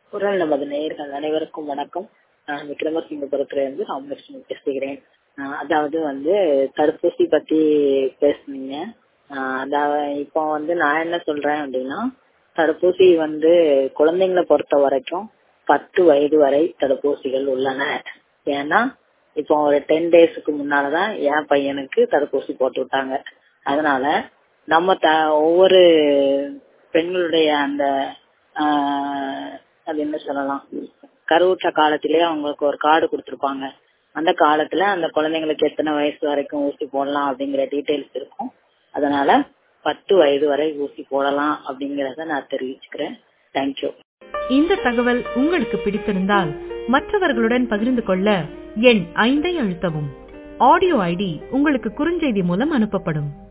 குரல் நமது நேயர்கள் அனைவருக்கும் வணக்கம் நான் விக்ரமசிங்கபுரத்திலிருந்து ராமலட்சுமி பேசுகிறேன் ஆஹ் அதாவது வந்து தடுப்பூசி பத்தி பேசுனீங்க ஆஹ் அதாவது இப்போ வந்து நான் என்ன சொல்றேன் அப்படின்னா தடுப்பூசி வந்து குழந்தைங்களை பொறுத்த வரைக்கும் பத்து வயது வரை தடுப்பூசிகள் உள்ளன ஏன்னா இப்போ ஒரு டென் டேஸ்க்கு முன்னாலதான் என் பையனுக்கு தடுப்பூசி போட்டு விட்டாங்க அதனால நம்ம த ஒவ்வொரு பெண்களுடைய அந்த ஆஹ் அது என்ன சொல்லலாம் கருவுற்ற காலத்திலேயே அவங்களுக்கு ஒரு கார்டு கொடுத்துருப்பாங்க அந்த காலத்துல அந்த குழந்தைங்களுக்கு எத்தனை வயசு வரைக்கும் ஊசி போடலாம் அப்படிங்கிற டீட்டெயில்ஸ் இருக்கும் அதனால பத்து வயது வரை ஊசி போடலாம் அப்படிங்கறத நான் தெரிவிச்சுக்கிறேன் தேங்க்யூ இந்த தகவல் உங்களுக்கு பிடித்திருந்தால் மற்றவர்களுடன் பகிர்ந்து கொள்ள எண் ஐந்தை அழுத்தவும் ஆடியோ ஐடி உங்களுக்கு குறுஞ்செய்தி மூலம் அனுப்பப்படும்